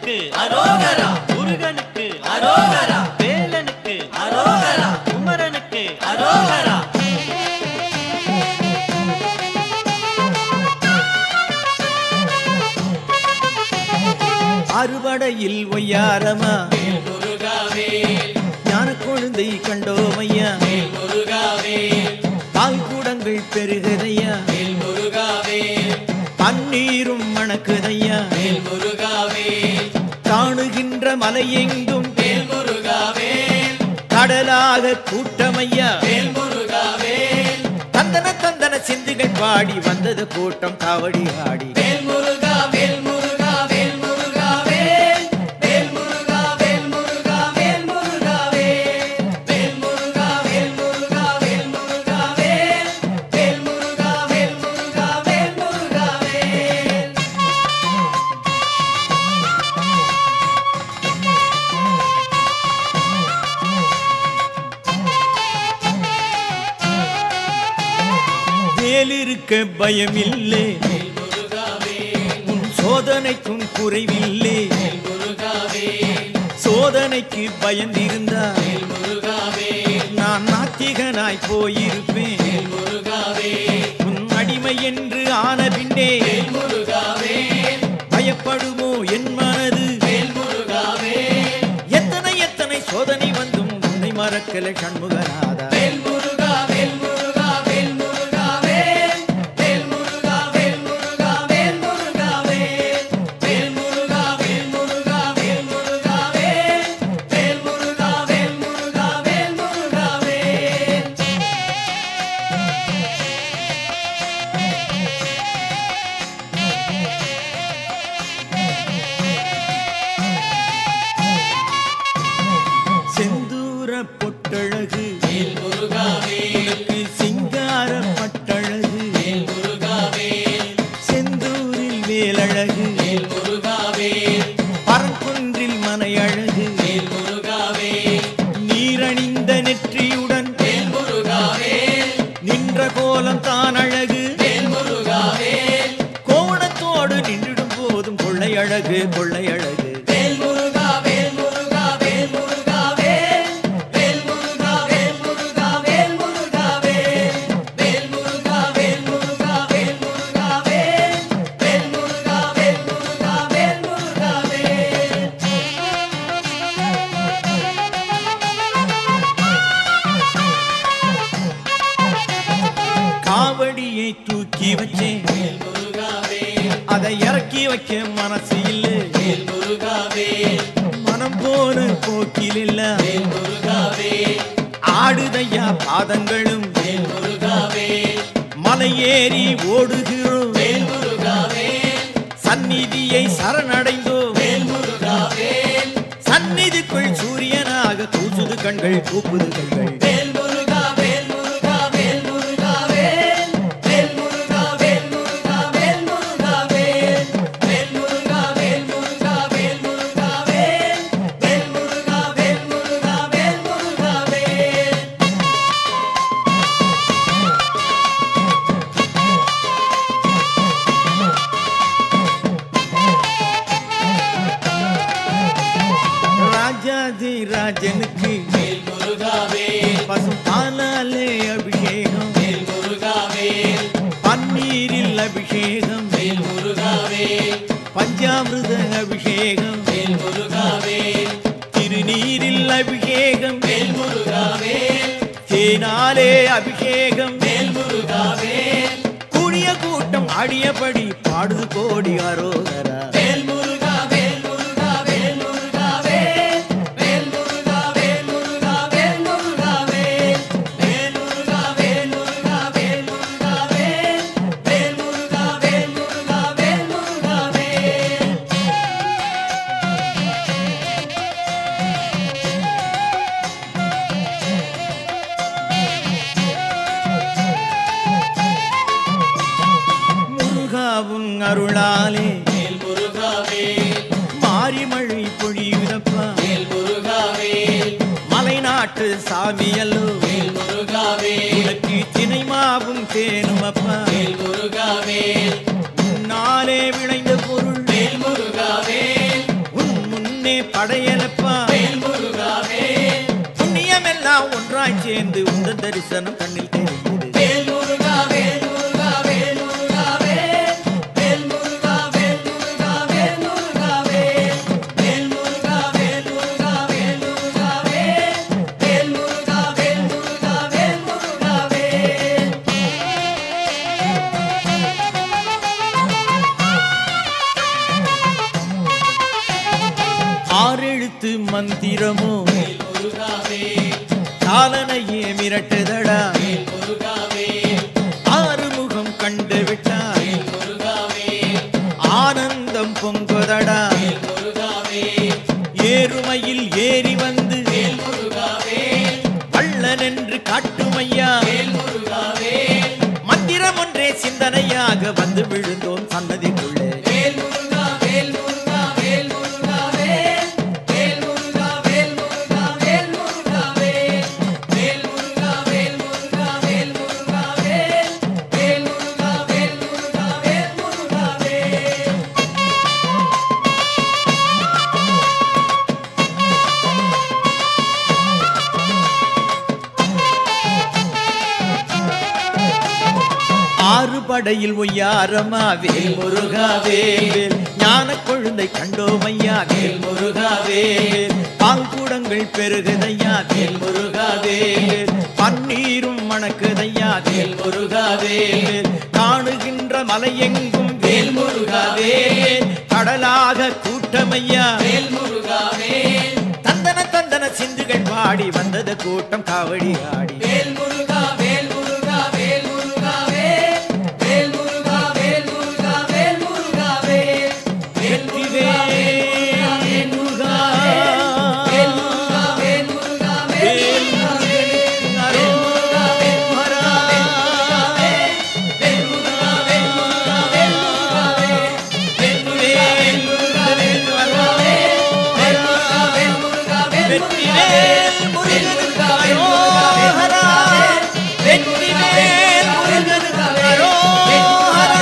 முருகனுக்கு அரோகரா முருகனுக்கு அரோகரா வேலனுக்கு அரோகரா குமரனுக்கு அரோகரா அறுபடையில் ஒய்யாரமா வேல் முருகாவே ஞான கொழுந்தை கண்டோமையா வேல் முருகாவே பால் கூடங்கள் பெருகுதையா வேல் முருகாவே பன்னீரும் மணக்குதையா வேல் முருகாவே காணுகின்ற மலையெங்கும் வேல் முருகாவே கடலாக கூட்டமையா வேல் முருகாவே தந்தன தந்தன சிந்துகள் பாடி வந்தது கூட்டம் காவடி ஆடி வேல் முருகா வேல் முருகா வேல் முருகாவே வேல் முருகா வேல் முருகா வேல் முருகாவே வேல் முருகா வேல் முருகா வேல் முருகாவே வேல் முருகா வேல் முருகா வேல் முருகாவே வேலிருக்க பயமில்லை வேல் முருகாவே உன் சோதனைக்கும் குறைவில்லை வேல் முருகாவே சோதனைக்கு பயந்திருந்தா வேல் முருகாவே நான் நாத்திகனாய் போயிருப்பேன் வேல் முருகாவே உன் அடிமை என்று ஆன பின்னே வேல் முருகாவே பயப்படுமோ என் மனது வேல் முருகாவே எத்தனை எத்தனை சோதனை வந்தும் உன்னை மறக்கல சண்முகநாதா வேல் முருகா வேல் முருகா வேல் முருகாவே வேல் முருகா வேல் முருகா வேல் முருகாவே வேல் முருகா வேல் முருகா வேல் முருகாவே வேல் முருகா வேல் முருகா வேல் முருகாவே செந்தூர பொட்டழகு வேல் முருகாவே உனக்கு சிங்கார பட்டழகு வேல் முருகாவே செந்தூரில் வேலழகு வேல் முருகாவே பரங்குன்றில் மனையழகு வேல் முருகாவே நீரணிந்த நெற்றியுடன் வேல் முருகாவே நின்ற கோலம் தான் அழகு வேல் முருகாவே கோணத்தோடு நின்றிடும் போதும் கொள்ளையழகு கொள்ளையழகு வேல் முருகா வேல் முருகா வேல் முருகாவே வேல் முருகா வேல் முருகா வேல் முருகாவே வேல் முருகா வேல் முருகா வேல் முருகாவே வேல் முருகா வேல் முருகா வேல் முருகாவே காவடியை தூக்கி வச்சேன் வேல் முருகாவே அதை இறக்கி வைக்க மனசு இல்லை வேல் முருகாவே மனம் போன போக்கில் இல்ல வேல் முருகாவே ஆடுதையா பாதங்களும் வேல் முருகாவே மலை ஏறி ஓடுகிறோம் வேல் முருகாவே சந்நிதியை சரணடைந்தோம் வேல் முருகாவே சந்நிதிக்குள் சூரியனாக கூசுது கண்கள் கூப்புது கண்கள் வேல் முருகா வேல் முருகா வேல் முருகா வேல் வேல் முருகா வேல் முருகா வேல் முருகா வேல் வேல் முருகா வேல் முருகா வேல் முருகா வேல் வேல் முருகா வேல் முருகா வேல் முருகா வேல் ராஜாதி ராஜனுக்கு வேல் முருகா வேல் பசும் பாலாலே அபிஷேகம் வேல் முருகா வேல் பன்னீரில் அபிஷேகம் வேல் முருகா வேல் பஞ்சாமிருத அபிஷேகம் வேல் முருகா வேல் திருநீரில் அபிஷேகம் வேல் முருகா வேல் தேனாலே அபிஷேகம் வேல் முருகா வேல் கூடிய கூட்டம் ஆடியபடி பாடுது கோடி அரோகரா வேல் முருகா வேல் முருகா வேல் முருகா வேல் வேல் முருகா வேல் முருகா வேல் முருகா வேல் வேல் முருகா வேல் முருகா வேல் முருகா வேல் வேல் முருகா வேல் முருகா வேல் முருகா வேல் முருகாவும் அருளாலே வேல் முருகா வேல் மாரிமழை பொழியுதப்பா வேல் முருகா வேல் மலைநாட்டு சாமியல்லோ வேல் முருகா வேல் உனக்கு தினை மாவும் தேனும் அப்பா வேல் முருகா வேல் உன்னாலே விளைந்த பொருள் வேல் முருகா வேல் உன் படையலப்பா வேல் முருகாவே புண்ணியமெல்லாம் ஒன்றாய் சேர்ந்து உந்த தரிசனம் கண்ணில் தெரியுது வேல் முருகா வேல் முருகா வேல் முருகாவே வேல் முருகா வேல் முருகா வேல் முருகாவே வேல் முருகா வேல் முருகா வேல் முருகாவே வேல் முருகா வேல் முருகா வேல் முருகாவே ஆறெழுத்து மந்திரமோ வேல் முருகாவே காலனையே மிரட்டுதடா வேல் முருகாவே ஆறுமுகம் கண்டு விட்டார் வேல் முருகாவே ஆனந்தம் பொங்குதடா வேல் முருகாவே ஏறுமையில் ஏறி வந்து வேல் முருகாவே வள்ளன் என்று காட்டுமையா வேல் முருகாவே மந்திரம் ஒன்றே சிந்தனையாக வந்து விழுந்தோம் சன்னதிக்குள்ளே வேல் முருகா வேல் முருகா வேல் முருகாவே வேல் முருகா வேல் முருகா வேல் முருகாவே வேல் முருகா வேல் முருகா வேல் முருகாவே வேல் முருகா வேல் முருகா வேல் முருகாவே ஆறு படையில் ஒய்யாரமா வேல் முருகாவே வேல் ஞான கொழுந்தை கண்டோமையா வேல் முருகாவே வேல் பால்கூடங்கள் பெருகுதையா வேல் முருகாவே வேல் பன்னீரும் மணக்குதையா வேல் முருகாவே வேல் காணுகின்ற மலையெங்கும் வேல் முருகாவே வேல் கடலாக கூட்டமையா வேல் முருகாவே தந்தன தந்தன சிந்துகள் பாடி வந்தது கூட்டம் காவடி ஆடி வேல் முருகா வேல் முருகா வேல் முருகாவே வேல் முருகா வேல் முருகா வேல் முருகாவே வேல் முருகா வேல் முருகா வேல் முருகா வேல் முருகா வேல் முருகா வேல் முருகா வேல் முருகா வேல் முருகா வேல் முருகா வேல் முருகாவே வேல் முருகா வேல் முருகா வேல் முருகாவே வேல் முருகா வேல் முருகா வேல் முருகாவே வெற்றிவேல் முருகனுக்கு அரோகரா. வெற்றிவேல் முருகனுக்கு அரோகரா.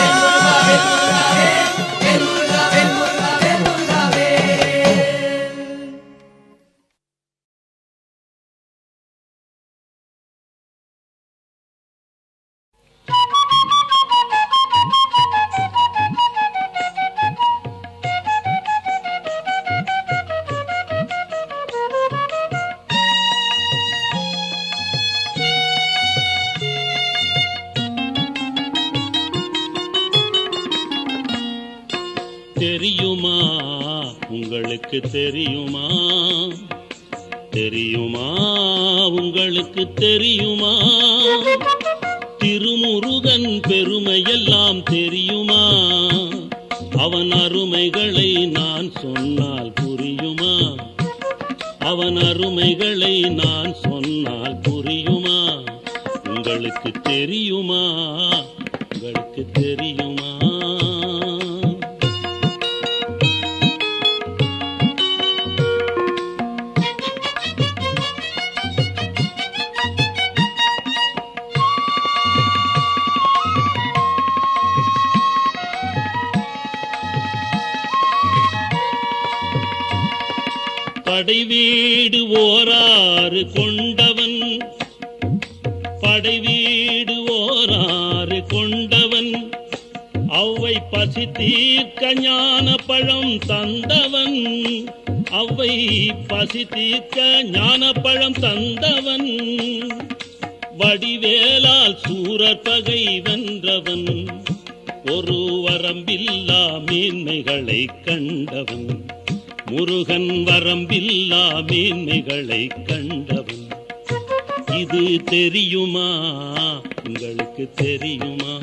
தெரியுமா உங்களுக்கு தெரியுமா தெரியுமா உங்களுக்கு தெரியுமா திருமுருகன் பெருமையெல்லாம் தெரியுமா அவன் அருமைகளை நான் சொன்னால் புரியுமா அவன் அருமைகளை நான் சொன்னால் புரியுமா உங்களுக்கு தெரியுமா உங்களுக்கு தெரியுமா படைவீடு ஓராறு கொண்டவன் படைவீடு ஓராறு கொண்டவன் அவ்வை பசி தீர்க்க ஞான பழம் தந்தவன் அவ்வை பசி தீர்க்க ஞான பழம் தந்தவன் வடிவேலால் சூரர் பகை வென்றவன் ஒரு வரம்பில்லா மேன்மைகளை கண்டவன் முருகன் வரம்பில்லா மேன்மைகளை கண்டவன் இது தெரியுமா உங்களுக்கு தெரியுமா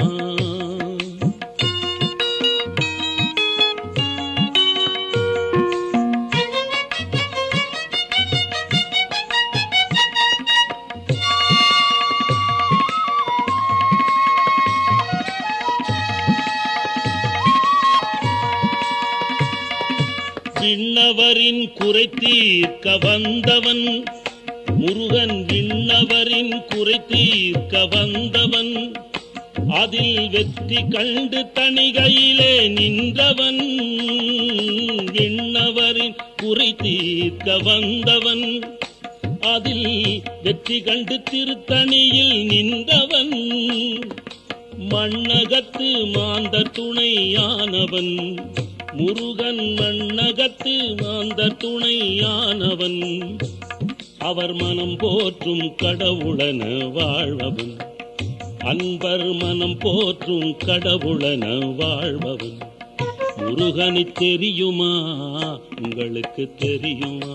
விண்ணவரின் குறை தீர்க்க வந்தவன் முருகன் விண்ணவரின் குறை தீர்க்க வந்தவன் அதில் வெற்றி கண்டு தணிகையிலே நின்றவன் விண்ணவரின் குறை தீர்க்க தீர்க்க வந்தவன் அதில் வெற்றி கண்டு திருத்தணியில் நின்றவன் மண்ணகத்து மாந்த துணையானவன் முருகன் மண்ணகத்து மாந்த துணையானவன் அவர் மனம் போற்றும் கடவுளன வாழ்பவன் அன்பர் மனம் போற்றும் கடவுளன வாழ்பவன் முருகனை தெரியுமா உங்களுக்கு தெரியுமா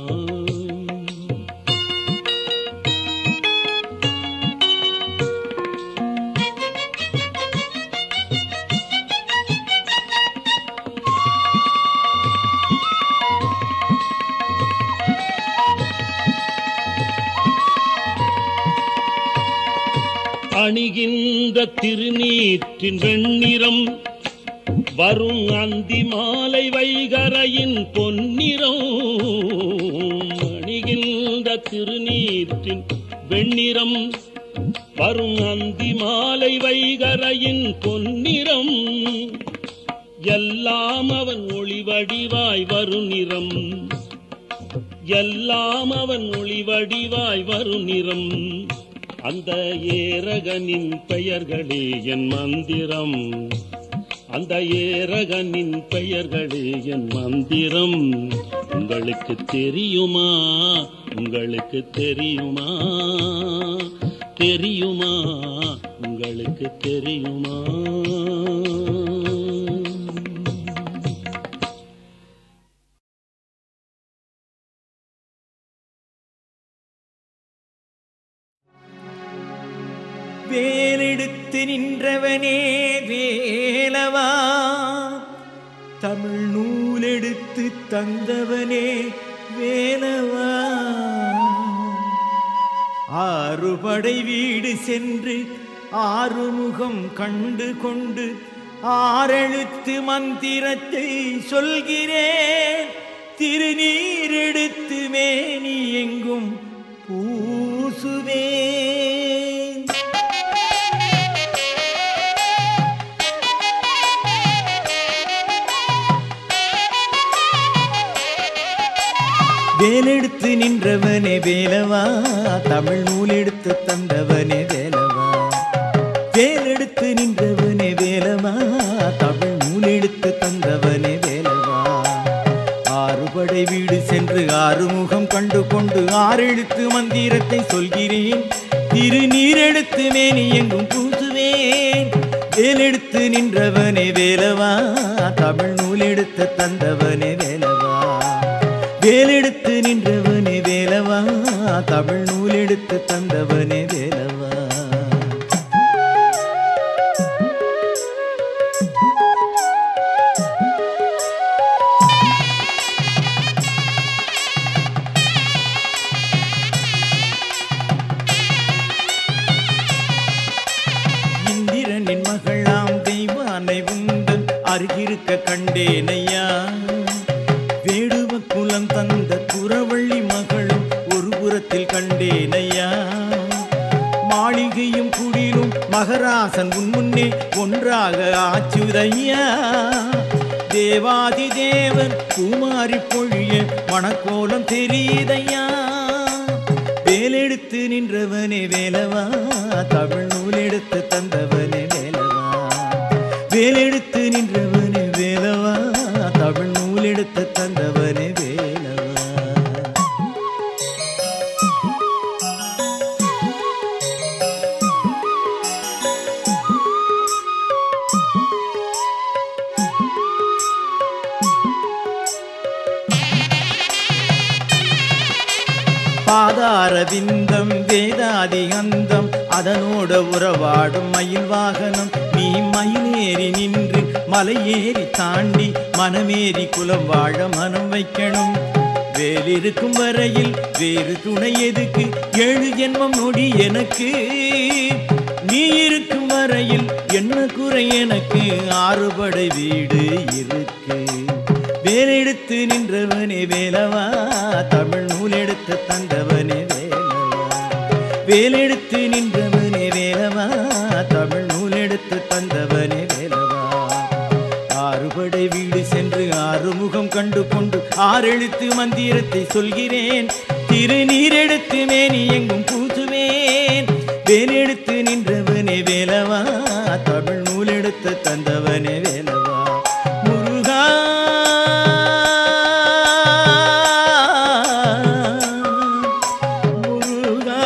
அணிகின்ற திருநீற்றின் வெண்ணிறம் வரும் அந்தி மாலை வைகரையின் பொன்னிறம் அணிகின்ற திருநீற்றின் வெண்ணிறம் வரும் அந்தி மாலை வைகரையின் பொன்னிறம் எல்லாம் அவன் ஒளி வடிவாய் வரும் நிறம் எல்லாம் அவன் ஒளி வடிவாய் வரும் நிறம் அந்த ஏரகனின் பெயர்களே என் மந்திரம் அந்த ஏரகனின் பெயர்களே என் மந்திரம் உங்களுக்கு தெரியுமா உங்களுக்கு தெரியுமா தெரியுமா உங்களுக்கு தெரியுமா வேலெடுத்து நின்றவனே வேலவா தமிழ் நூலெடுத்து தந்தவனே வேலவா ஆறுபடை வீடு சென்று ஆறுமுகம் கண்டு கொண்டு ஆறெழுத்து மந்திரத்தை சொல்கிறேன் திருநீரெடுத்து மேனி எங்கும் பூசுவேன் வேலெடுத்து நின்றவனே வேலவா தமிழ் நூல் எடுத்து தந்தவனே வேலவா வேலெடுத்து நின்றவனே வேலவா தமிழ் நூல் எடுத்து தந்தவனே வேலவா ஆறுபடை வீடு சென்று ஆறுமுகம் கண்டு கொண்டு ஆறெழுத்து மந்திரத்தை சொல்கிறேன் திருநீரெடுத்து மேனி எங்கும் பூசுவேன் வேலெடுத்து நின்றவனே வேலவா தமிழ் நூல் எடுத்து தந்தவனே வேலவா வேலெடுத்து நின்றவனே வேலவா தமிழ் நூல் எடுத்து தந்தவனே வேலவா இந்திரனின் மகளாம் தெய்வானை உந்தன் அருகிருக்க கண்டேனையா வேடுவ குலம் தந்த குறவள்ளி மகளும் ஒரு புறத்தில் கண்டேனையா மாளிகையும் குடிலும் மகராசன் உன் முன்னே ஒன்றாக ஆச்சுதையா தேவாதி தேவன் குமாரி பொழிய மணக்கோலம் தெரியுதையா வேலெடுத்து நின்றவனே வேலவா தமிழ் நூல் எடுத்து தந்தவனே வேலவா வேலெடுத்து நின்றவனே வேலவா தமிழ் நூல் எடுத்து தந்தவனே வேலவா பாதார விந்தம் வேதாதி அந்தம் அதனோட உறவாடும் மயில் வாகனம் நீ மயிலேறி நின்று மலையேறி தாண்டி மனமேறி குலம் வாழ மனம் வைக்கணும் வேலிருக்கும் வரையில் வேறு துணை எதுக்கு ஏழு ஜென்மம் நொடி எனக்கு நீ இருக்கும் வரையில் என்ன குறை எனக்கு ஆறுபடை வீடு இருக்கு வேலெடுத்து நின்றவனே வேலவா தமிழ் நூல் எடுத்து தந்தவனே வேலவா வேலெடுத்து நின்றவனே வேலவா தமிழ் நூல் எடுத்து தந்தவனே வேலவா ஆறுபடை வீடு சென்று ஆறுமுக முகம் கண்டு கொண்டு ஆறெழுத்து மந்திரத்தை சொல்கிறேன் திருநீரெடுத்து மேனி எங்கும் பூசுவேன் வேலெடுத்து நின்றவனே வேலவா தமிழ் நூலெடுத்து தந்தவனே வேலவா முருகா முருகா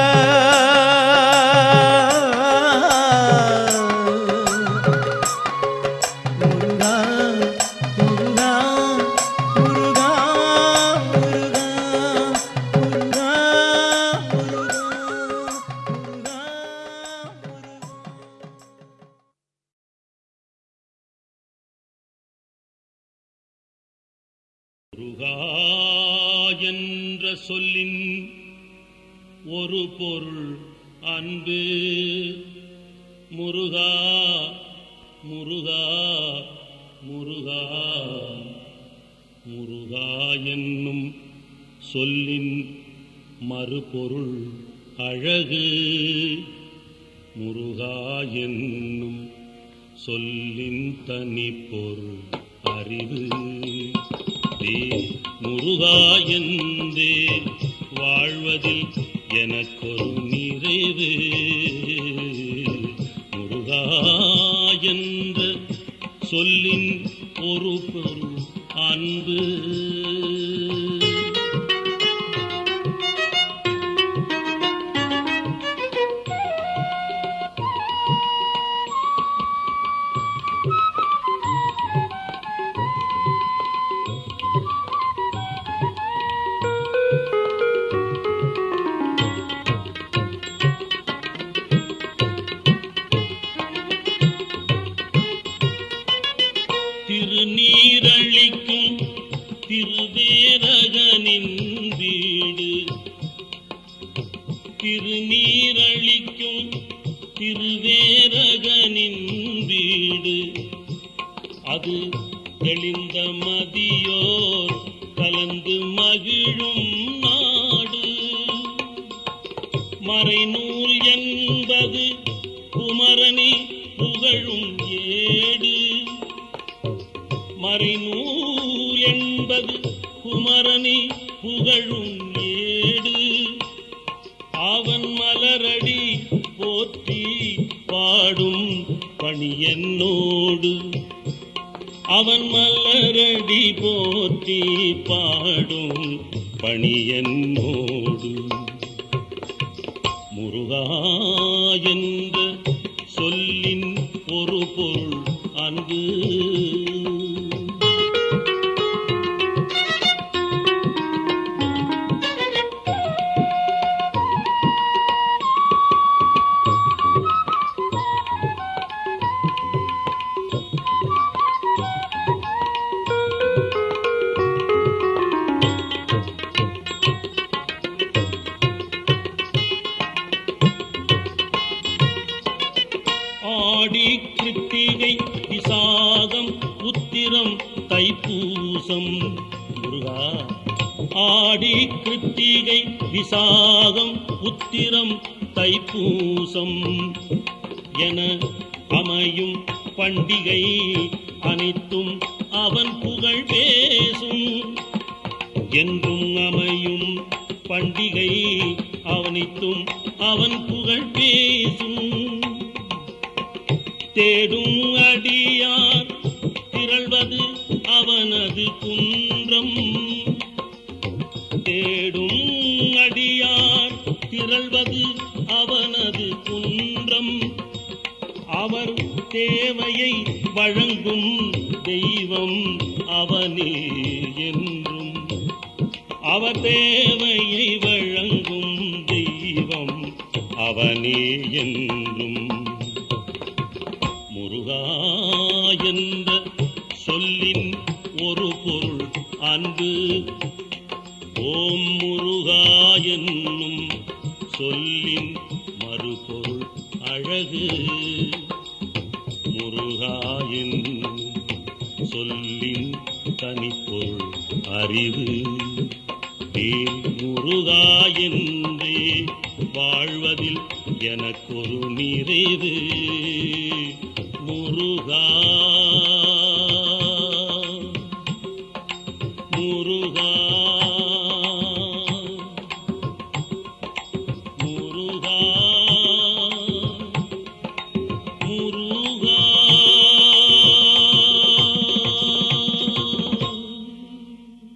முருகா முருகா முருகா முருகா முருகா முருகா முருகா என்ற சொல்லின் ஒரு பொருள் அன்பு முருகா முருகா முருகா முருகா என்னும் சொல்லின் மறுபொருள் அழகு முருகா என்னும் சொல்லின் தனிப்பொருள் அறிவு தே முருகா என்றே வாழ்வதில் எனக்கொரு நிறைவு முருகா என்ற சொல்லின் ஒரு பொருள் அன்பு திருநீரழிக்கும் திருவேரகனின் வீடு திருநீரழிக்கும் திருவேரகனின் வீடு அது தெளிந்த மதியோர் கலந்து மகிழும் நாடு மறைநூல் என்பது குமரனி புகழும் ஏடு மறைநூல் என்பது குமரனி புகழும் ஏடு அவன் மலரடி போற்றி பாடும் பணி என்னோடு அவன் மலரடி போற்றி பாடும் பணி என்னோடு முருகா என்ற சொல்லின் ஒரு பொருள் அன்பு ஆடி கிருத்திகை விசாகம் உத்திரம் தைப்பூசம் முருகா ஆடி கிருத்திகை விசாகம் உத்திரம் தைப்பூசம் என அமையும் பண்டிகை அனைத்தும் அவன் புகழ் பேசும் என்றும் அமையும் பண்டிகை அவனித்தும் அவன் புகழ் பேசும் தேடும் அடியார் திரள்வது அவனது குன்றம் தேடும் அடியார் திரள்வது அவனது குன்றம் அவர் தேவையை வழங்கும் தெய்வம் அவனே என்றும் அவர் தேவையை வழங்கும் தெய்வம் அவனே என்றும் முருகா என்ற சொல்லின் ஒரு பொருள் அன்பு ஓம் முருகா என்னும் சொல்லின் மறுபொருள் அழகு முருகா என்னும் சொல்லின் தனிப்பொருள் அறிவு வேல் முருகா என்றே வாழ்வதில் எனக்கொரு நிறைவு முருகா முருகா முருகா முருகா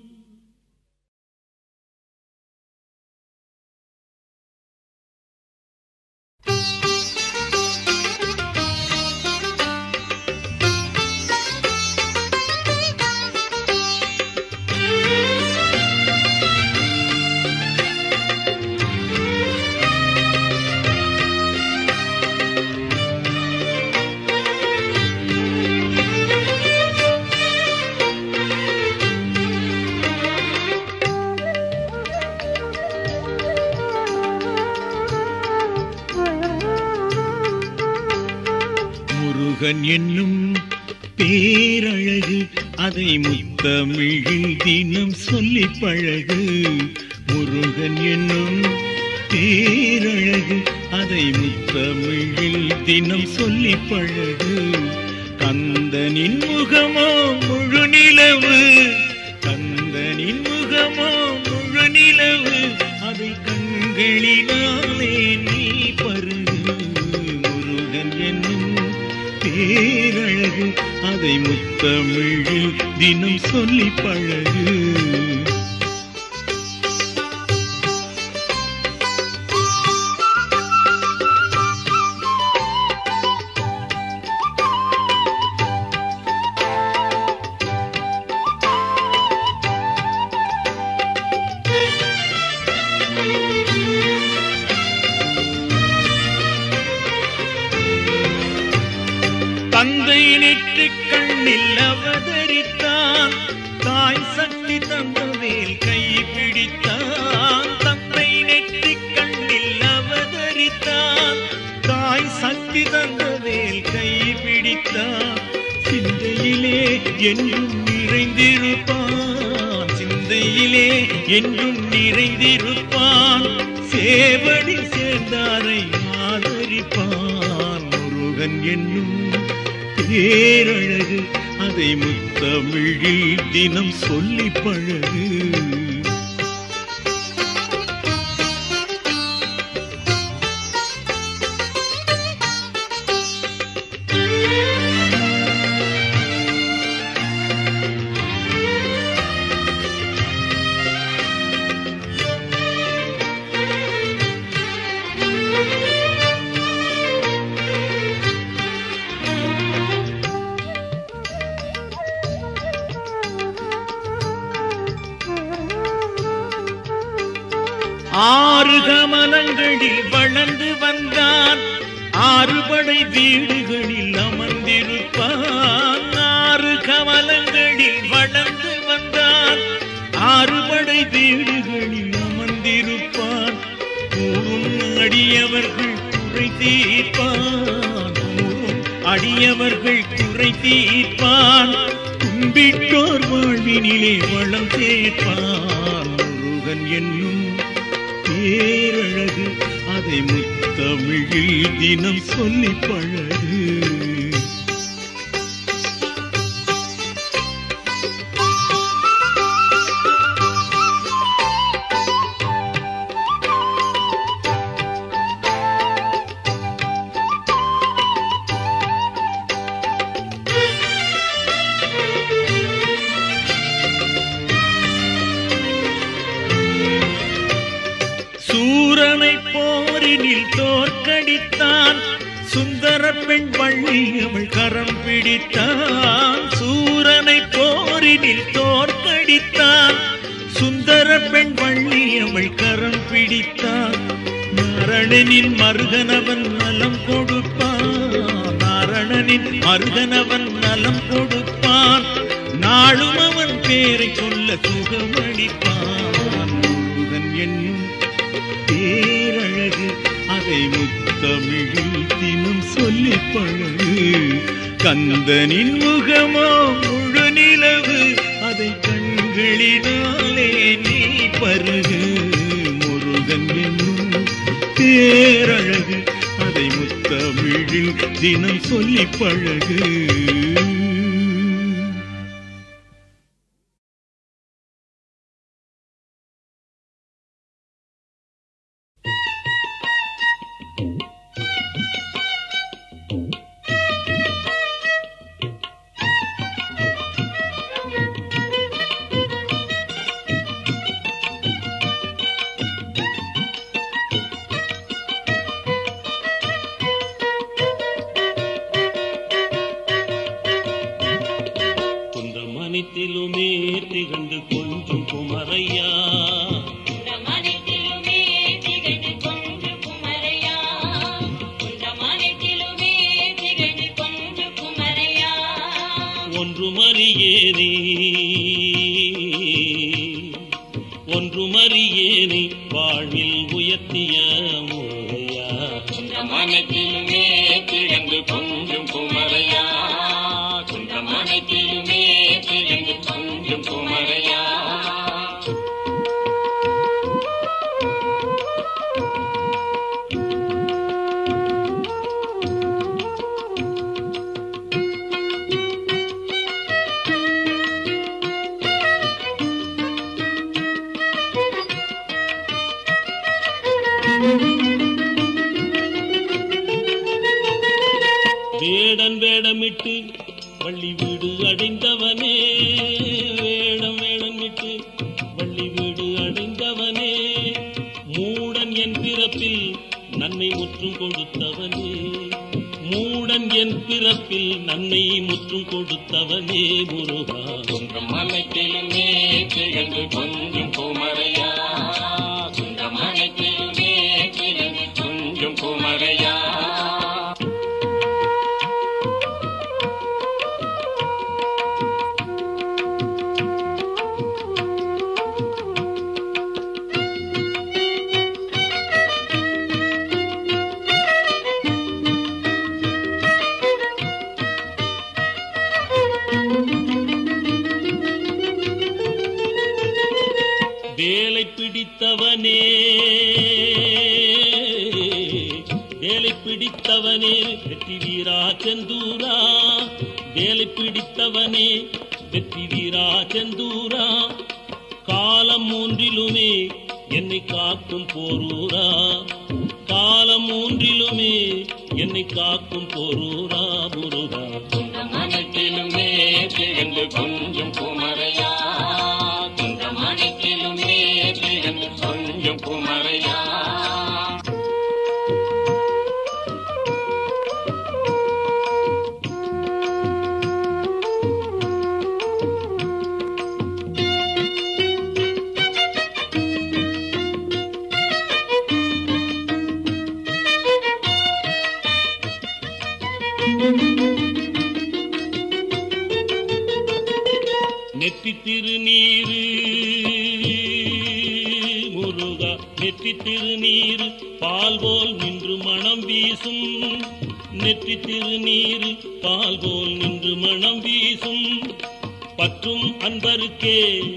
முருகன் என்னும் பேரழகு அதை முத்தமிழில் தினம் சொல்லி பழகு முருகன் என்னும் பேரழகு அதை முத்தமிழில் தினம் சொல்லி பழகு கந்தனின் முகமோ முழு நிலவு கந்தனின் முகமோ முழு நிலவு அதை கண்களினாலே நீ பருகு முருகன் என்னும் பேரழகு அதை முத்தமிழில் தினம் சொல்லி பழகு தந்தை நெற்றி கண்ணில் அவதரித்தான் தாய் சக்தி தந்தவேல் கை பிடித்தான் தந்தை நெற்றி கண்ணில் அவதரித்தான் தாய் சக்தி தந்தவேல் கை பிடித்தான் சிந்தையிலே என்றும் நிறைந்திருப்பான் சிந்தையிலே என்றும் நிறைந்திருப்பான் சேவடி சேர்ந்தாரை ஆதரிப்பான் முருகன் என்னும் பேரழகு அதை முத்தமிழில் தினம் சொல்லி பழகு ஆறு கமலங்களில் வளர்ந்து வந்தான் ஆறுபடை வீடுகளில் அமர்ந்திருப்பான் ஆறு கமலங்களில் வளர்ந்து வந்தான் ஆறுபடை வீடுகளில் அமர்ந்திருப்பான் கூறும் அடியவர்கள் குறை தீர்ப்பான் கூறும் அடியவர்கள் குறை தீர்ப்பான் கும்பிட்டோர் வாழ்வினிலே வளம் சேர்ப்பான் முருகன் என்னும் பேரழகு அதை முத்தமிழில் தினம் சொல்லி பழகு சூரனை போரினில் தோற்கடித்தான் சுந்தர பெண் வள்ளி அவள் கரம் பிடித்தான் சூரனை போரினில் தோற்கடித்தான் சுந்தர பெண் வள்ளி அவள் கரம் பிடித்தான் நாரணனின் மருகனவன் நலம் கொடுப்பான் நாரணனின் மருகனவன் நலம் கொடுப்பான் நாளும் அவன் பேரை சொல்ல சுகமளிப்பான் முருகன் என்னும் பேரழகு அதை முத்தமிழில் தினம் சொல்லி பழகு கந்தனின் முகமோ முழு நிலவு அதை கண்களினாலே நீ பருகு முருகன் என்னும் பேரழகு அதை முத்தமிழில் தினம் சொல்லி பழகு கொஞ்சம் குமரையா குன்றமனைத்திலுமே திகழ்ந்து கொன்று குமரையா குன்றமனைத்திலுமே திகழ்ந்து கொன்று குமரையா ஒன்றுமறியேனே ஒன்றுமறியேனே வாழ்வில் உயர்த்திய முறையா குன்றமனைத்திலுமே திகழ்ந்து கொஞ்சம் குமரையா குன்றமனைத்திலுமே திகழ்ந்து கொஞ்சம் குமரையா வேடன் வேடமிட்டு வள்ளி வீடு அடைந்தவனே வேடம் வேடமிட்டு வள்ளி வீடு அடைந்தவனே மூடன் என் பிறப்பில் நன்மை முற்றும் கொடுத்தவனே மூடன் என் பிறப்பில் நன்மை முற்றும் கொடுத்தவனே முருகா குன்றமனைத்திலுமே திகழ்ந்து கொஞ்சம் குமரையா குன்றமனைத்திலுமே திகழ்ந்து கொஞ்சம் குமரையா வேலை பிடித்தவனே வேலை பிடித்தவனே வெற்றி வீரா செந்தூரா வேலை பிடித்தவனே வெற்றி வீரா செந்தூரா காலம் மூன்றிலுமே என்னை காக்கும் போரூரா காலம் மூன்றிலுமே என்னை காக்கும் போரூரா முருகா குன்றமனைத்திலுமே திகழ்ந்து கொஞ்சம் குமரையா குன்றமனைத்திலுமே திகழ்ந்து கொஞ்சம் குமரையா நெற்றி திருநீரு முருகா நெற்றி திருநீரு பால் போல் நின்று மனம் வீசும் நெற்றி திருநீரு பால் போல் நின்று மனம் வீசும் பற்றும் அன்பருக்கே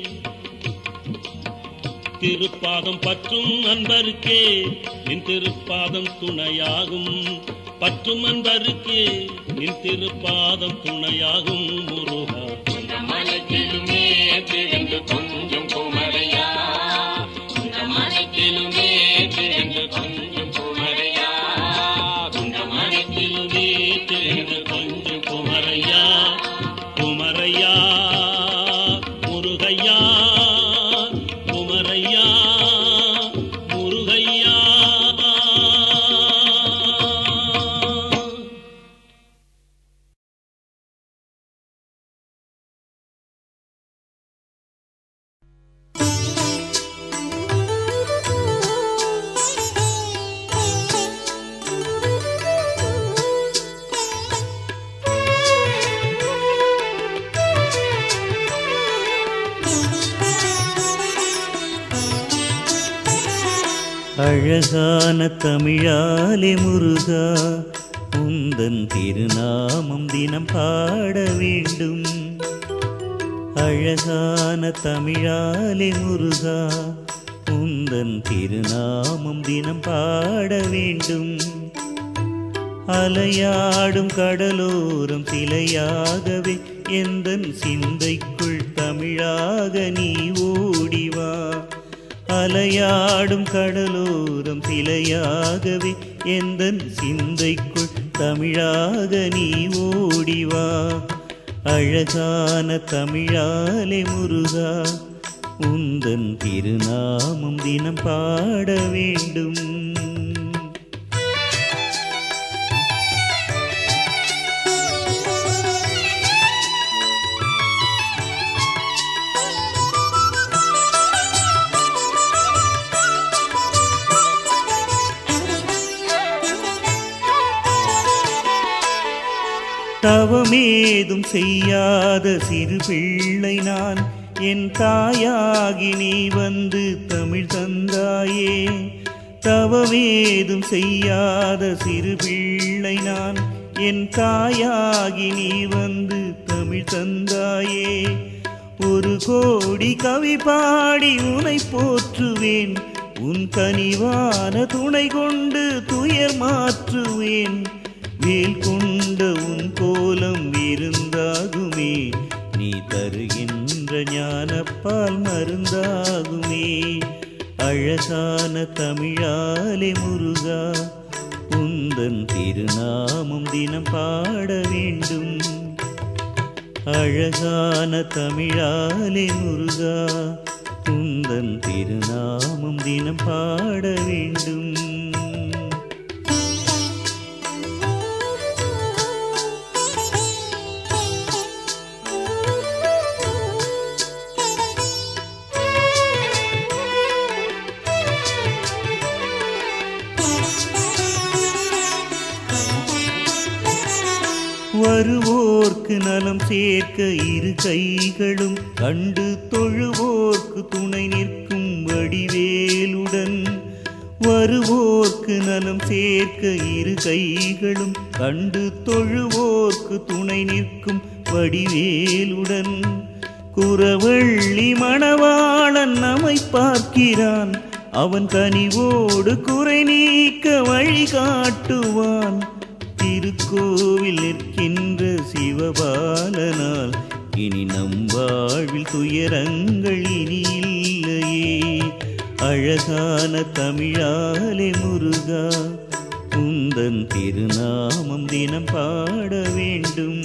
திருப்பாதம் பற்றும் அன்பருக்கே நின் திருப்பாதம் துணையாகும் பற்றும் அன்பருக்கே நின் திருப்பாதம் துணையாகும் முருகா குன்றமனைத்திலுமே திகழ்ந்து கொஞ்சம் குமரையா குன்றமனைத்திலுமே திகழ்ந்து கொஞ்சம் குமரையா குன்றமனைத்திலுமே திகழ்ந்து கொஞ்சம் குமரையா குமரையா முருகையா குமரையா முருகையா அழகான தமிழாலே முருகா உந்தன் திருநாமம் தினம் பாட வேண்டும் அழகான தமிழாலே முருகா உந்தன் திருநாமம் தினம் பாட வேண்டும் அலையாடும் கடலோரம் சிலையாகவே எந்தன் சிந்தைக்குள் தமிழாக நீ ஓடிவா அலையாடும் கடலோரம் சிலையாகவே எந்தன் சிந்தைக்குள் தமிழாக நீ ஓடிவா அழகான தமிழாலே முருகா உந்தன் திருநாமம் தினம் பாட வேண்டும் தவமேதும் செய்யாத சிறு பிள்ளை நான் என் தாயாகி நீ வந்து தமிழ் தந்தாயே தவமேதும் செய்யாத சிறு பிள்ளை நான் என் தாயாகி நீ வந்து தமிழ் தந்தாயே ஒரு கோடி கவி பாடி உனை போற்றுவேன் உன் கனிவான துணை கொண்டு துயர் மாற்றுவேன் வேல் கொண்ட உன் கோலம் இருந்தாகுமே நீ தருகின்ற ஞானப்பால் மருந்தாகுமே அழகான தமிழாலே முருகா உந்தன் திருநாமம் தினம் பாட வேண்டும் அழகான தமிழாலே முருகா உந்தன் திருநாமம் தினம் பாட வேண்டும் வருவோர்க்கு நலம் சேர்க்க இரு கைகளும் கண்டு தொழுவோர்க்கு துணை நிற்கும் வடிவேலுடன் வருவோர்க்கு நலம் சேர்க்க இரு கைகளும் கண்டு தொழுவோர்க்கு துணை நிற்கும் வடிவேலுடன் குறவள்ளி மணவாளன் நம்மை பார்க்கிறான் அவன் கனிவோடு குறை நீக்க வழி காட்டுவான் திருக்கோவில் நிற்கின்ற சிவபாலனால் இனி நம் வாழ்வில் துயரங்கள் இனி இல்லையே அழகான தமிழாலே முருகா உந்தன் திருநாமம் தினம் பாட வேண்டும்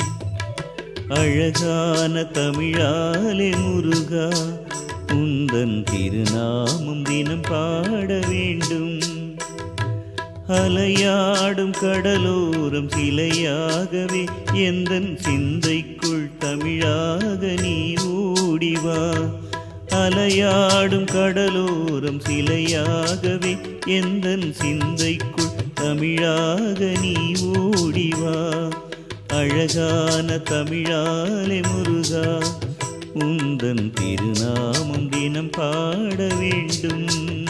அழகான தமிழாலே முருகா உந்தன் திருநாமம் தினம் பாட வேண்டும் அலையாடும் கடலோரம் சிலையாகவே எந்தன் சிந்தைக்குள் தமிழாக நீ ஓடிவா அலையாடும் கடலோரம் சிலையாகவே எந்தன் சிந்தைக்குள் தமிழாக நீ ஓடிவா அழகான தமிழாலே முருகா உந்தன் திருநாமம் தினம் பாட வேண்டும்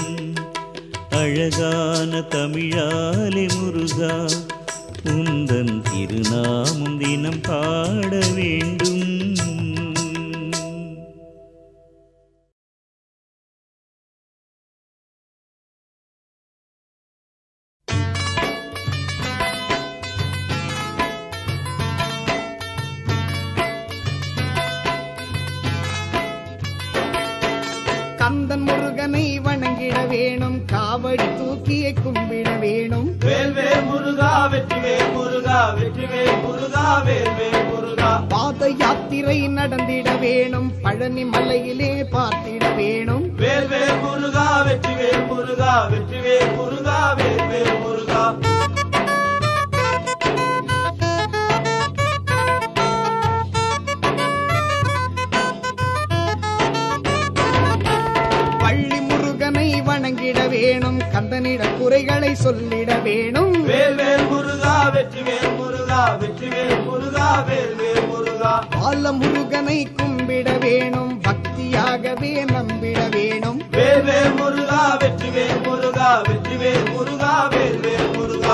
அழகான தமிழாலே முருகா உந்தன் திருநாமம் தினம் பாட வேண்டும் கந்தன் முருகனை வணங்கிட வேணும் காவடி தூக்கிய கும்பிட வேணும் வேல்வேல் முருகா வெற்றிவேல் முருகா வெற்றிவேல் முருகா வேல்வேல் முருகா பாத யாத்திரை நடந்திட வேணும் பழனி மலையிலே பார்த்திட வேணும் வேல்வேல் முருகா வெற்றிவேல் முருகா வெற்றிவேல் முருகா வேல்வேல் முருகா பள்ளி முருகனை வணங்கிட வேணும் கந்தனிட குறைகளை சொல்லிட வேணும் வேல்வேல் முருகா வெற்றிவேல் முருகா வெற்றிவேல் முருகா வேல்வேல் முருகா பால முருகனை கும்பிட வேணும் பக்தியாகவே நம்பிட வேணும் வேல்வேல் முருகா வெற்றிவேல் முருகா வெற்றிவேல் முருகா வேல்வேல் முருகா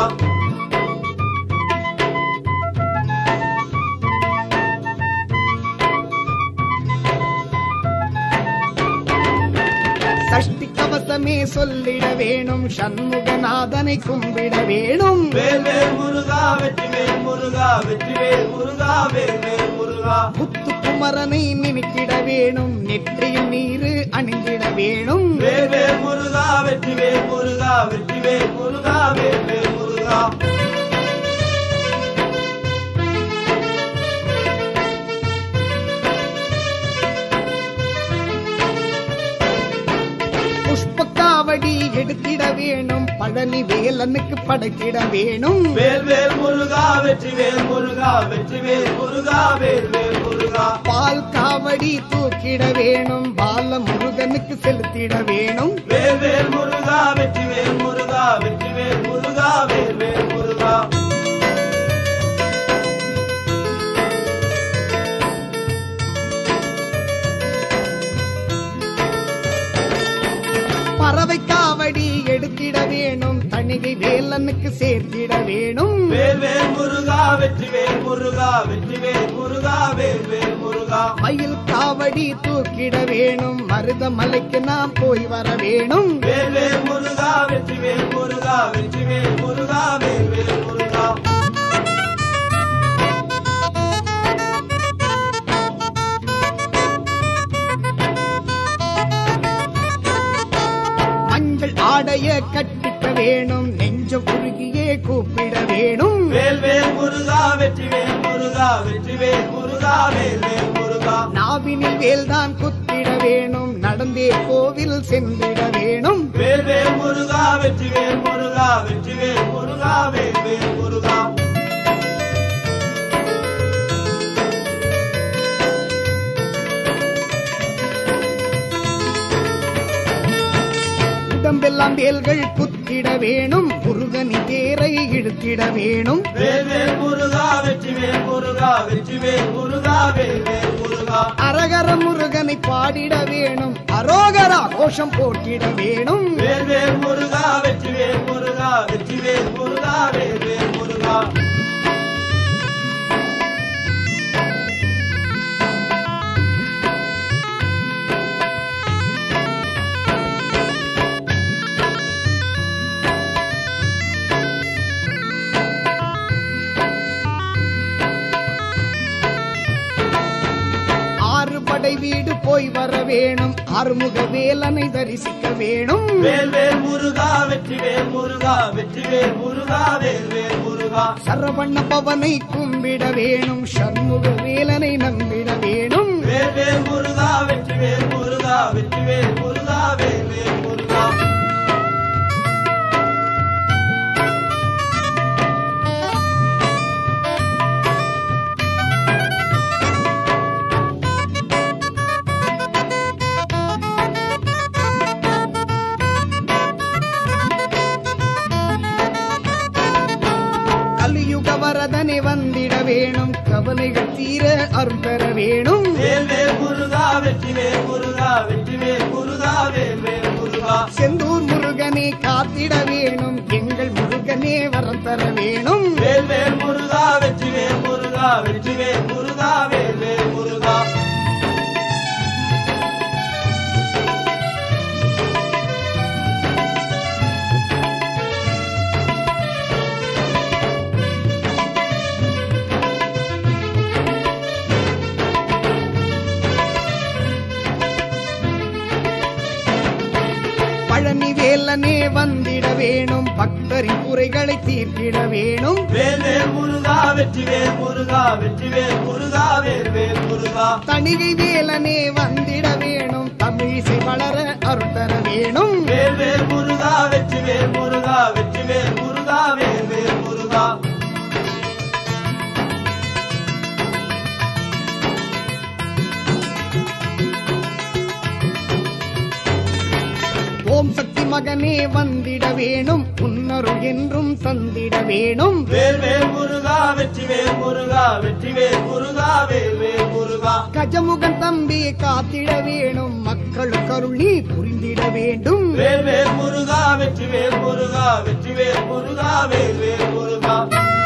சஷ்டி கவசமே சொல்லிட வேணும் சண்முகநாதனை கும்பிட வேணும் வேல்வேல் முருகா வெற்றிவேல் முருகா வெற்றிவேல் முருகா வேல்வேல் முருகா முத்துக்குமரனை நினைக்கிட வேணும் நெற்றியில் நீரு அணிந்திட வேணும் வேல்வேல் முருகா வெற்றிவேல் முருகா வெற்றிவேல் முருகா வேல்வேல் முருகா புஷ்பக்காவடி எடுத்திட வேணும் பழனி வேலனுக்கு படைத்திட வேணும் வேல்வேல் முருகா வெற்றிவேல் முருகா வெற்றிவேல் முருகா வேல்வேல் முருகா பால் காவடி தூக்கிட வேணும் பால முருகனுக்கு செலுத்திட வேணும் வேல்வேல் முருகா வெற்றிவேல் முருகா வெற்றிவேல் முருகா வேல்வேல் முருகா தணிகை வேலனுக்கு சேர்த்திட வேணும் வேல்வேல் முருகா வெற்றிவேல் முருகா வெற்றிவேல் முருகா வேல்வேல் முருகா மயில் காவடி தூக்கிட வேணும் மருதமலைக்கு நாம் போய் வர வேணும் வேல்வேல் முருகா வெற்றிவேல் முருகா வெற்றிவேல் முருகா வேல்வேல் முருகா மஞ்சள் ஆடைய கட்டிக்க வேணும் நெஞ்சம் குறுகியே கூப்பிட வேணும் வேல்வேல் முருகா வெற்றிவேல் முருகா வெற்றிவேல் முருகா வேல்வேல் முருகா நாவினில் வேல்தான் குத்திட வேணும் நடந்தே கோவில் சென்றிட வேணும் வேல்வேல் முருகா வெற்றிவேல் முருகா வெற்றிவேல் முருகா வேல்வேல் முருகா உடம்பெல்லாம் வேல்கள் குத்திட வேணும் முருகனி தேரை இழுத்திட வேணும் வேல்வேல் முருகா வெற்றிவேல் முருகா வெற்றிவேல் முருகா வேல்வேல் முருகா அரகர முருகனை பாடிட வேணும் அரோகரா கோஷம் போட்டிட வேணும் வேல்வேல் முருகா வெற்றிவேல் முருகா வெற்றிவேல் முருகா வேல்வேல் முருகா ஆறு படை வீடு போய் வர வேணும் ஆறுமுக வேலனை தரிசிக்க வேணும் வேல்வேல் முருகா வெற்றிவேல் முருகா வெற்றிவேல் முருகா வேல்வேல் முருகா சரவண்ண பவனை கும்பிட வேணும் சண்முக வேலனை நம்பிட வேணும் வேல்வேல் முருகா வெற்றிவேல் முருகா வெற்றிவேல் முருகா வேல்வேல் முருகா கலியுக வரதனை வந்திட வேணும் கவலைகள் தீர அருள் பெற வேணும் வேல்வேல் முருகா வெற்றிவேல் முருகா வெற்றிவேல் முருகா வேல்வேல் முருகா செந்தூர் முருகனை காத்திட வேணும் எங்கள் முருகனே வரம் தர வேணும் வேல்வேல் முருகா வெற்றிவேல் முருகா வெற்றிவேல் முருகா வேல்வேல் முருகா பழனி வேலனே வந்திட வேணும் பக்தரின் குறைகளை தீர்த்திட வேணும் வேல்வேல் முருகா வெற்றிவேல் முருகா வெற்றிவேல் முருகா வேல்வேல் முருகா தணிகை வேலனே வந்திட வேணும் தமிழிசை வளர அருள் தர வேணும் வேல்வேல் முருகா வெற்றிவேல் முருகா வெற்றிவேல் முருகா வேல்வேல் முருகா ஓம் சக்தி மகனே வந்திட வேணும் புன்னருள் என்றும் தந்திட வேணும் வேல்வேல் முருகா வெற்றிவேல் முருகா வெற்றிவேல் முருகா வேல்வேல் முருகா கஜமுகன் தம்பி காத்திட வேணும் மக்களுக்கு அருள் நீ புரிந்திட வேண்டும் வேல்வேல் முருகா வெற்றிவேல் முருகா வெற்றிவேல் முருகா வேல்வேல் முருகா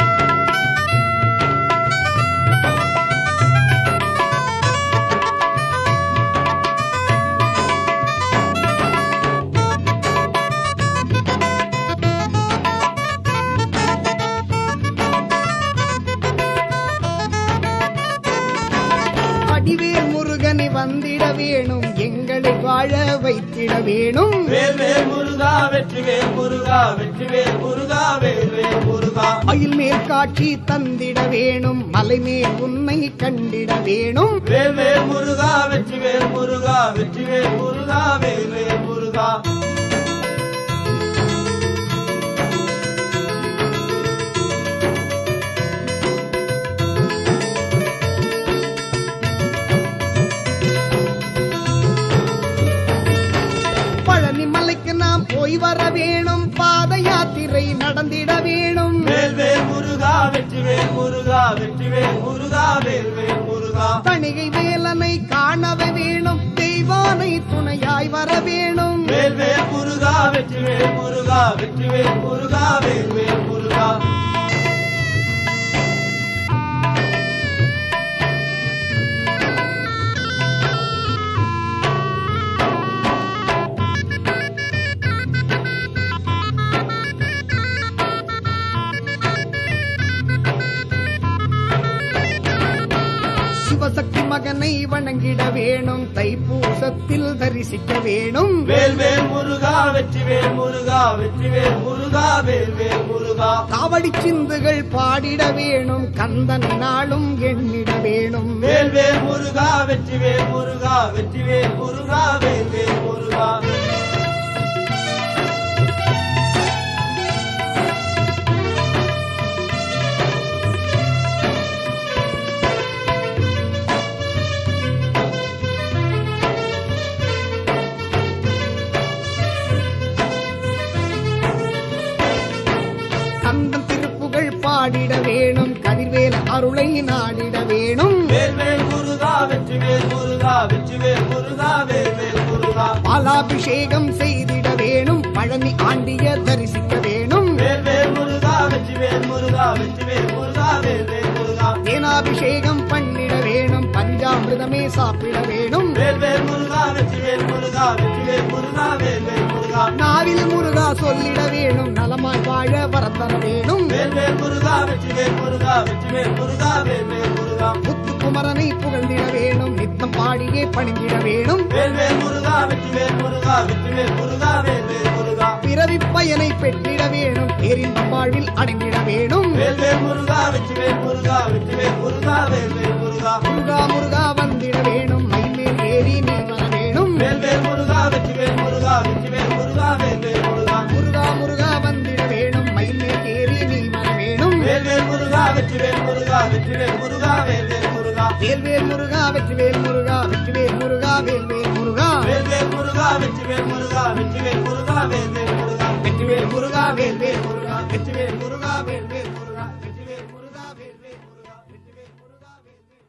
அடிவேல் முருகனை வந்திட வேணும் எங்களை வாழ வைத்திட வேணும் வேல்வேல் முருகா வெற்றிவேல் முருகா வெற்றிவேல் முருகா வேல்வேல் முருகா மயில் மேல் காட்சி தந்திட வேணும் மலை மேல் உன்னை கண்டிட வேணும் வேல்வேல் முருகா வெற்றிவேல் முருகா வெற்றிவேல் முருகா வேல்வேல் முருகா பழனி மலைக்கு நாம் போய் வர வேணும் பாத யாத்திரை நடந்திட வேணும் வேல்வேல் முருகா வெற்றிவேல் முருகா வெற்றிவேல் முருகா வேல்வேல் முருகா தணிகை வேலனை காணவே வேணும் தெய்வானை துணையாய் வர வேணும் வேல்வேல் முருகா வெற்றிவேல் முருகா வெற்றிவேல் முருகா வேல்வேல் முருகா சிவசக்தி மகனை வணங்கிட வேணும் தைப்பூசத்தில் தரிசிக்க வேணும் வேல்வேல் முருகா வெற்றிவேல் முருகா வெற்றிவேல் முருகா வேல்வேல் முருகா காவடி சிந்துகள் பாடிட வேணும் கந்தனை நாளும் எண்ணிட வேணும் வேல்வேல் முருகா வெற்றிவேல் முருகா வெற்றிவேல் முருகா வேல்வேல் முருகா கந்தன் திருப்புகள் பாடிட வேணும் கதிர்வேல் அருளை நாடிட வேணும் வேல்வேல் முருகா வெற்றிவேல் முருகா வெற்றிவேல் முருகா வேல்வேல் முருகா பாலாபிஷேகம் செய்திட வேணும் பழனி ஆண்டிய தரிசிக்க வேணும் வேல்வேல் முருகா வெற்றிவேல் முருகா வெற்றிவேல் முருகா வேல்வேல் முருகா தேனாபிஷேகம் பண்ணிட வேணும் பஞ்சாமிர்தமே சாப்பிட வேணும் வேல்வேல் முருகா வெற்றிவேல் முருகா வெற்றிவேல் முருகா வேல்வேல் முருகா நாவில் முருகா சொல்லிட வேணும் நலமாய் வாழ வரத்தர வேணும் வேல்வேல் முருகா வெற்றிவேல் முருகா வெற்றிவேல் முருகா வேல்வேல் முருகா முத்துக்குமரனை புகழ்ந்திட வேணும் நித்தம் பாடியே பணிந்திட வேணும் வேல்வேல் முருகா வெற்றிவேல் முருகா வெற்றிவேல் முருகா வேல்வேல் முருகா பிறவி பயனை பெற்றிட வேணும் பேரின்ப வாழ்வில் அடங்கிட வேணும் வேல்வேல் முருகா வெற்றிவேல் முருகா வெற்றிவேல் முருகா வேல்வேல் முருகா முருகா முருகா வந்திட வேணும் மைமேல் ஏறி நீ வர வேணும் வேல்வேல் முருகா வெற்றிவேல் முருகா வெற்றிவேல் முருகா வேல்வேல் முருகா முருகா முருகா வந்திட வேணும் மைமேல் ஏறி நீ வர வேணும் வேல்வேல் முருகா வெற்றிவேல் முருகா வெற்றிவேல் முருகா வேல்வேல் முருகா வேல்வேல் முருகா வெற்றிவேல் முருகா வெற்றிவேல் முருகா வேல்வேல் முருகா வேல்வேல் முருகா வெற்றிவேல் முருகா வெற்றிவேல் முருகா வேல்வேல் முருகா வெற்றிவேல் முருகா வேல்வேல் முருகா வெற்றிவேல் முருகா வேல்வேல் முருகா வெற்றிவேல் முருகா வேல்வேல் முருகா வெற்றிவேல் முருகா வேல்வேல்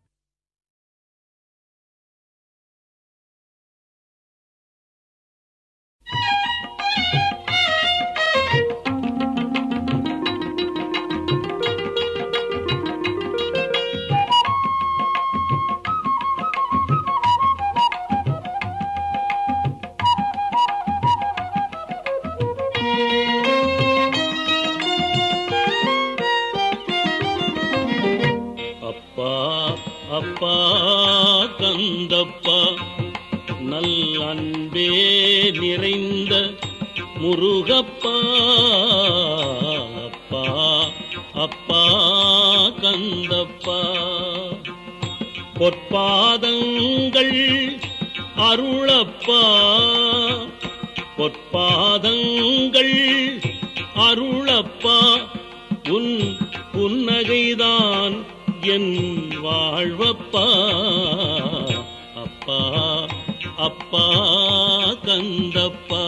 அப்பா அப்பா கந்தப்பா நல் அன்பே நிறைந்த முருகப்பா அப்பா அப்பா கந்தப்பா பொற்பாதங்கள் அருளப்பா பொற்பாதங்கள் அருளப்பா உன் புன்னகைதான் என் வாழ்வப்பா அப்பா அப்பா கந்தப்பா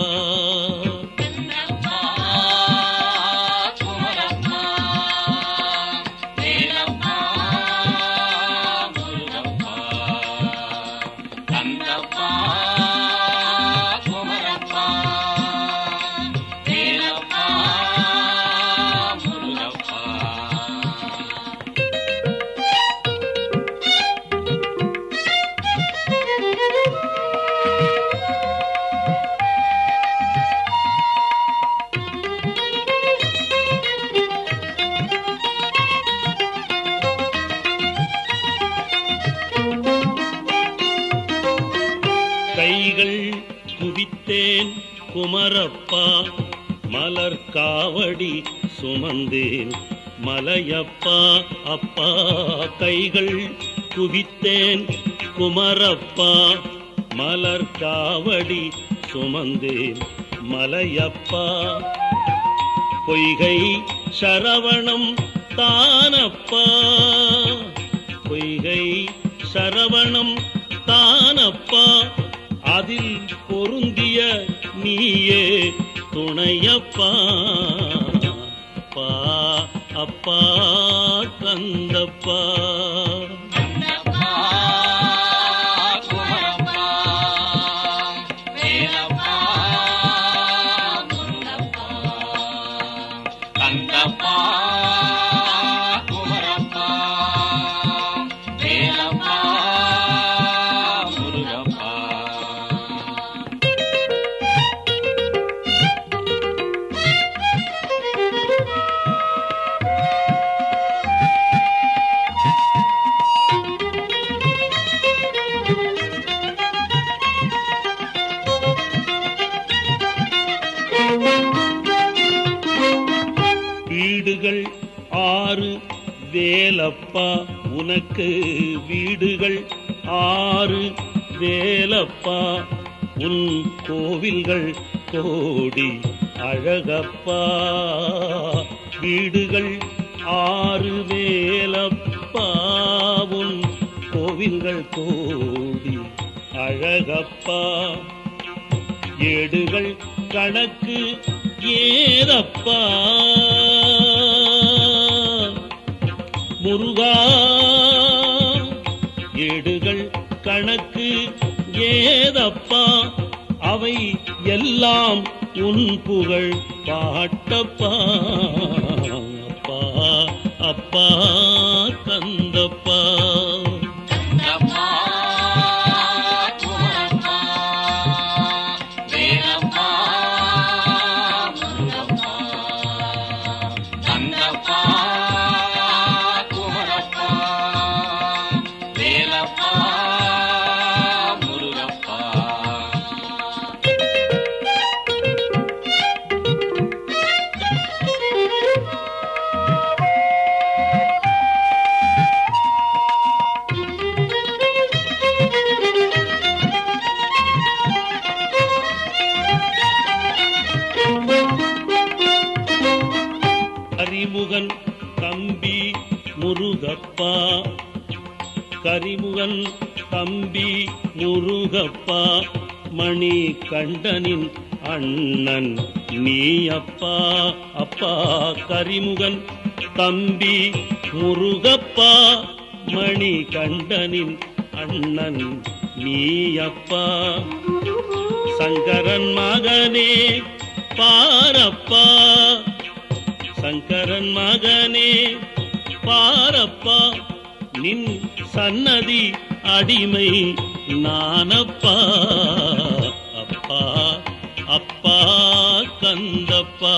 கைகள் குவித்தேன் குமரப்பா மலர் காவடி சுமந்தேன் மலையப்பா அப்பா கைகள் குவித்தேன் குமரப்பா மலர் காவடி சுமந்தேன் மலையப்பா பொய்கை சரவணம் தானப்பா பொய்கை சரவணம் தானப்பா அதில் பொருந்திய நீயே துணையப்பா அப்பா அப்பா கந்தப்பா ஆறு வேலப்பா உனக்கு வீடுகள் ஆறு வேலப்பா உன் கோவில்கள் கோடி அழகப்பா வீடுகள் ஆறு வேலப்பா உன் கோவில்கள் கோடி அழகப்பா ஏடுகள் கணக்கு ஏதப்பா முருகா ஏடுகள் கணக்கு ஏதப்பா அவை எல்லாம் உன் புகழ் பாட்டப்பா அப்பா அப்பா கந்தப்பா கந்தப்பா குமரப்பா வேலப்பா முருகப்பா கந்தப்பா குமரப்பா வேலப்பா முருகப்பா கரிமுகன் தம்பி முருகப்பா கரிமுகன் தம்பி முருகப்பா மணி கண்டனின் அண்ணன் நீ அப்பா அப்பா கரிமுகன் தம்பி முருகப்பா மணி கண்டனின் அண்ணன் நீ அப்பா சங்கரன் மகனே பாரப்பா சங்கரன் மகனே பாரப்பா நின் சன்னதி அடிமை நானப்பா அப்பா அப்பா கந்தப்பா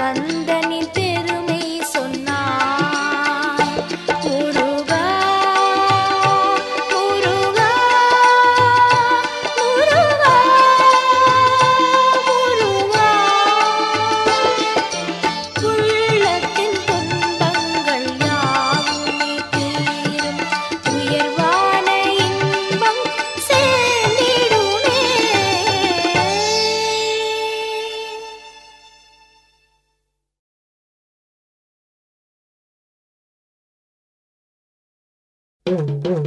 கந்தனின் பெருமை சொன்னார் முருகா முருகா முருகா முருகா உள்ளத்தின் துன்பங்கள் யாவுமே தீரும் உயர்வான இன்பம் சேர்ந்திடுமே Thank you.